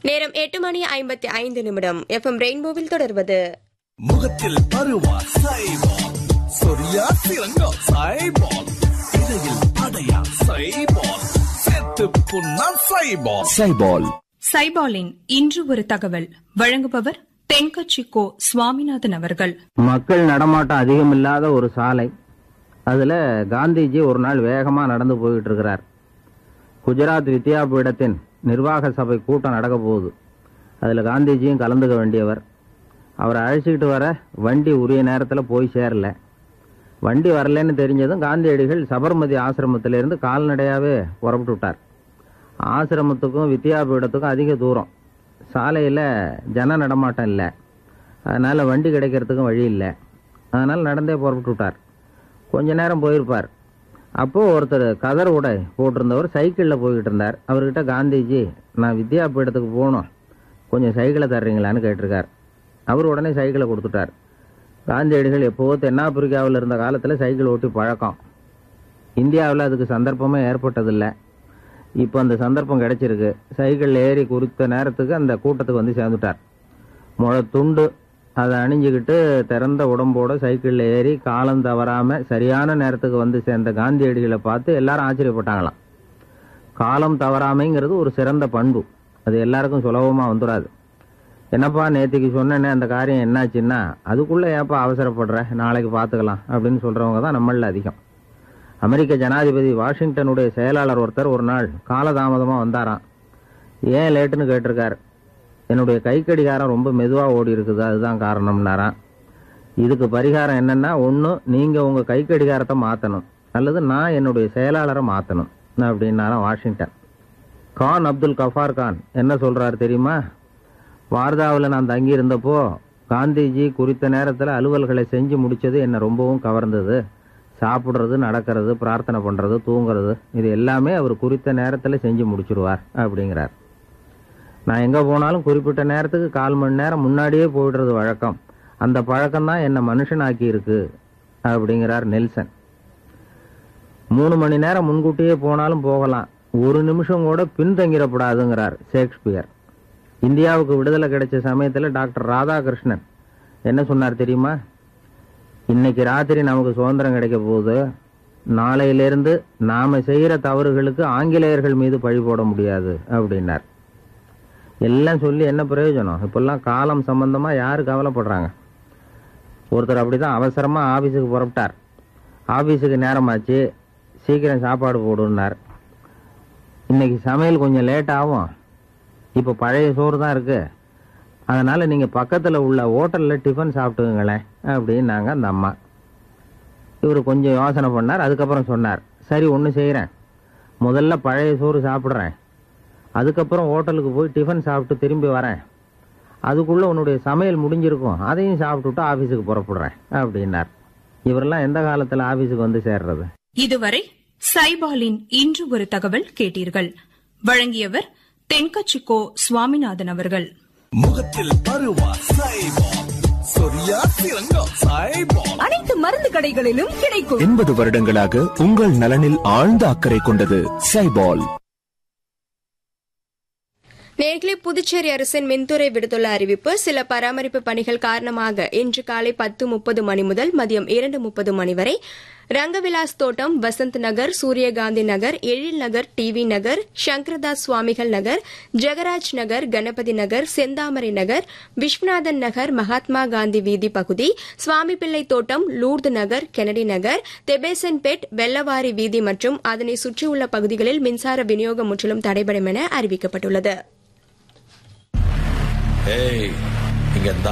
நேரம் எட்டு மணி ஐம்பத்தி ஐந்து நிமிடம் எஃப்எம் ரெயின்போவில் தொடர்வது முகத்தில் பருவா சைபால் சொரியா சிறங்கா சைபால் இடையில் அடையா சைபால் செத்து புண்ணா சைபால் சைபால் சைபாலின் இன்று ஒரு தகவல் வழங்குபவர் தென்கட்சி கோ சுவாமிநாதன் அவர்கள் மக்கள் நடமாட்டம் அதிகமில்லாத ஒரு சாலை அதில் காந்திஜி ஒரு நாள் வேகமாக நடந்து போயிட்டு இருக்கிறார் குஜராத் வித்யாபீடத்தின் நிர்வாக சபை கூட்டம் நடக்க போகுது அதில் காந்திஜியும் கலந்துக்க வேண்டியவர் அவரை அழைச்சிக்கிட்டு வர வண்டி உரிய நேரத்தில் போய் சேரல வண்டி வரலன்னு தெரிஞ்சதும் காந்தியடிகள் சபர்மதி ஆசிரமத்திலிருந்து கால்நடையாகவே புறப்பட்டு விட்டார் ஆசிரமத்துக்கும் வித்யாபீடத்துக்கும் அதிக தூரம் சாலையில் ஜன நடமாட்டம் இல்லை அதனால் வண்டி கிடைக்கிறதுக்கும் வழி இல்லை அதனால் நடந்தே புறப்பட்டு விட்டார் கொஞ்ச நேரம் போயிருப்பார் அப்போது ஒருத்தர் கதர் உடை போட்டிருந்தவர் சைக்கிளில் போய்கிட்டு இருந்தார் அவர்கிட்ட காந்திஜி நான் வித்யாபீடத்துக்கு போகணும் கொஞ்சம் சைக்கிளை தர்றீங்களான்னு கேட்டிருக்கார் அவர் உடனே சைக்கிளை கொடுத்துட்டார் காந்தியடிகள் எப்போவோ தென்னாப்பிரிக்காவில் இருந்த காலத்தில் சைக்கிள் ஓட்டி பழக்கம் இந்தியாவில் அதுக்கு சந்தர்ப்பமே ஏற்பட்டதில்லை இப்போ அந்த சந்தர்ப்பம் கிடைச்சிருக்கு சைக்கிளில் ஏறி குறித்த நேரத்துக்கு அந்த கூட்டத்துக்கு வந்து சேர்ந்துட்டார் முழ துண்டு அதை அணிஞ்சுக்கிட்டு திறந்த உடம்போட சைக்கிளில் ஏறி காலம் தவறாமல் சரியான நேரத்துக்கு வந்து சேர்ந்த காந்தியடிகளை பார்த்து எல்லாரும் ஆச்சரியப்பட்டாங்களாம் காலம் தவறாமைங்கிறது ஒரு சிறந்த பண்பு அது எல்லாருக்கும் சுலபமாக வந்துடாது என்னப்பா நேத்திக்கு சொன்னேனே அந்த காரியம் என்னாச்சுன்னா அதுக்குள்ளே ஏப்பா அவசரப்படுற நாளைக்கு பார்த்துக்கலாம் அப்படின்னு சொல்கிறவங்க தான் நம்மளில் அதிகம் அமெரிக்க ஜனாதிபதி வாஷிங்டனுடைய செயலாளர் ஒருத்தர் ஒரு நாள் காலதாமதமாக வந்தாராம் ஏன் லேட்டுன்னு கேட்டிருக்கார் என்னுடைய கைக்கடிகாரம் ரொம்ப மெதுவாக ஓடி இருக்குது அதுதான் காரணம்னாராம் இதுக்கு பரிகாரம் என்னன்னா ஒன்று நீங்கள் உங்கள் கைக்கடிகாரத்தை மாற்றணும் அல்லது நான் என்னுடைய செயலாளரை மாற்றணும் அப்படின்னாராம் வாஷிங்டன் கான் அப்துல் கஃபார் கான் என்ன சொல்றாரு தெரியுமா வார்தாவில் நான் தங்கி இருந்தப்போ காந்திஜி குறித்த நேரத்தில் அலுவல்களை செஞ்சு முடிச்சது என்னை ரொம்பவும் கவர்ந்தது சாப்பிட்றது நடக்கிறது பிரார்த்தனை பண்ணுறது தூங்குறது இது எல்லாமே அவர் குறித்த நேரத்தில் செஞ்சு முடிச்சிருவார் அப்படிங்கிறார் நான் எங்கே போனாலும் குறிப்பிட்ட நேரத்துக்கு கால் மணி நேரம் முன்னாடியே போயிடுறது வழக்கம் அந்த பழக்கம் தான் என்னை மனுஷனாக்கி இருக்கு அப்படிங்கிறார் நெல்சன் மூணு மணி நேரம் முன்கூட்டியே போனாலும் போகலாம் ஒரு நிமிஷம் கூட பின்தங்கிடப்படாதுங்கிறார் ஷேக்ஸ்பியர் இந்தியாவுக்கு விடுதலை கிடைச்ச சமயத்தில் டாக்டர் ராதாகிருஷ்ணன் என்ன சொன்னார் தெரியுமா இன்னைக்கு ராத்திரி நமக்கு சுதந்திரம் கிடைக்க போகுது நாளையிலிருந்து நாம செய்யற தவறுகளுக்கு ஆங்கிலேயர்கள் மீது பழி போட முடியாது அப்படின்னார் எல்லாம் சொல்லி என்ன பிரயோஜனம் இப்பெல்லாம் காலம் சம்பந்தமா யாரு கவலைப்படுறாங்க ஒருத்தர் அப்படிதான் அவசரமா ஆபீஸுக்கு புறப்பட்டார் ஆபீஸுக்கு நேரமாச்சு சீக்கிரம் சாப்பாடு போடுன்னார் இன்னைக்கு சமையல் கொஞ்சம் லேட் ஆகும் இப்போ பழைய சோறு தான் இருக்கு அதனால நீங்க பக்கத்துல உள்ள ஹோட்டல்ல டிஃபன் சாப்பிட்டுங்களேன் அப்படின்னாங்க அந்த அம்மா இவர் கொஞ்சம் யோசனை பண்ணார் அதுக்கப்புறம் சொன்னார் சரி ஒன்று செய்கிறேன் முதல்ல பழைய சோறு சாப்பிட்றேன் அதுக்கப்புறம் ஹோட்டலுக்கு போய் டிஃபன் சாப்பிட்டு திரும்பி வரேன் அதுக்குள்ள உன்னுடைய சமையல் முடிஞ்சிருக்கும் அதையும் சாப்பிட்டுட்டு ஆஃபீஸுக்கு புறப்படுறேன் அப்படின்னார் இவரெல்லாம் எந்த காலத்தில் ஆஃபீஸுக்கு வந்து சேர்றது இதுவரை சைபாலின் இன்று ஒரு தகவல் கேட்டீர்கள் வழங்கியவர் தென்கட்சி கோ சுவாமிநாதன் அவர்கள் முகத்தில் பருவா சைபால் சொரியா சிறங்கா சைபால் அனைத்து மருந்து கடைகளிலும் கிடைக்கும் எண்பது வருடங்களாக உங்கள் நலனில் ஆழ்ந்த அக்கறை கொண்டது சைபால் நேர்களே புதுச்சேரி அரசின் மின்துறை விடுத்துள்ள அறிவிப்பு சில பராமரிப்பு பணிகள் காரணமாக இன்று காலை பத்து முப்பது மணி முதல் மதியம் இரண்டு முப்பது மணி வரை ரங்கவிலாஸ் தோட்டம் வசந்த் நகர் சூரியகாந்தி நகர் எழில் நகர் டிவி நகர் சங்கரதாஸ் சுவாமிகள் நகர் ஜெகராஜ் நகர் கணபதி நகர் செந்தாமரை நகர் விஸ்வநாதன் நகர் மகாத்மா காந்தி வீதி பகுதி சுவாமிப்பிள்ளை தோட்டம் லூர்து நகர் கெனடி நகர் தெபேசன்பேட் வெள்ளவாரி வீதி மற்றும் அதனை சுற்றியுள்ள பகுதிகளில் மின்சார விநியோகம் முற்றிலும் தடைபடும் என அறிவிக்கப்பட்டுள்ளது ஏய் இங்க